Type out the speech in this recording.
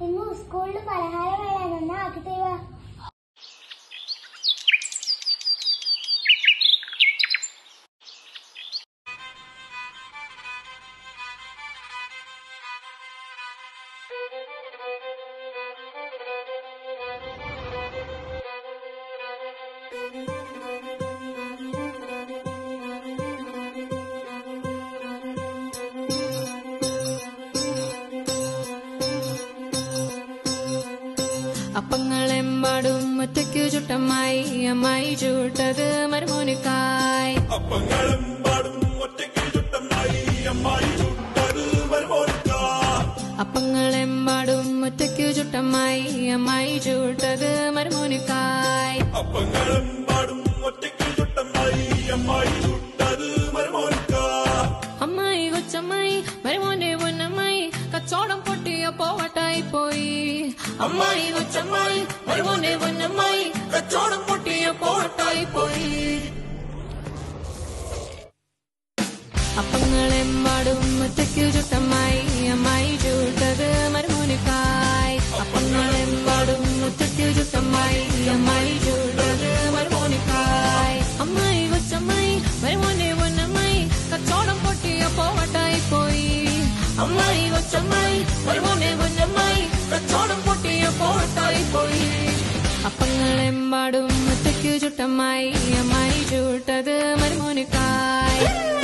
ഇന്ന് സ്കൂളിൽ പലഹാരം വേണമെന്ന് ആക്കി തരുക അപ്പങ്ങളെമ്പാടും ഒറ്റയ്ക്കു ചുട്ടമ്മായി അമ്മായി ചൂട്ടത് മരുമോനിക്കായി അപ്പങ്ങളും പാടും ഒറ്റയ്ക്ക് ചുട്ടമ്മായി അമ്മായി ചുട്ടത് വരുമോനിക്ക അപ്പങ്ങളെമ്പാടും ഒറ്റയ്ക്കു ചുട്ടമ്മായി അമ്മായി ചൂട്ടത് മരുമോനിക്കായി അപ്പങ്ങളും പാടും ഒറ്റയ്ക്ക് ചുട്ടമ്മായി അമ്മായി ചുട്ടത് വരുമോനിക്ക അമ്മായി കൊച്ചമ്മായി മരുമോന്റെ പൊന്നമ്മായി കച്ചോടം പൊട്ടിയ പോവട്ടായി പോയി അമ്മായി കൊച്ചമ്മായി മരുമോന്റെ പൊന്നമ്മായി കച്ചോടം പൊട്ടിയ പോവട്ടായി പോയി അപ്പങ്ങളെമ്പാടും ഒറ്റയ്ക്കു ചുട്ടമ്മായി അമ്മായി ചൂട്ടത് മരുമോനിക്കായി അപ്പങ്ങളെമ്പാടും ഒറ്റയ്ക്കു ചുട്ടമ്മായി അമ്മായി ചൂട്ടത് മരുമോനിക്കായി അമ്മായി കൊച്ചമ്മായി മരുമോനെ പൊന്നമ്മായി കച്ചോടം പൊട്ടിയ പോവട്ടായി പോയി അമ്മായി കൊച്ചമ്മായി മരുമോനെ പൊന്നമ്മായി കച്ചോടം പൊട്ടിയ പോവട്ടായി പോയി അപ്പങ്ങളെമ്പാടും ഒറ്റയ്ക്കു ചുട്ടമ്മായി അമ്മായി ചൂട്ടത് മരുമോനിക്കായി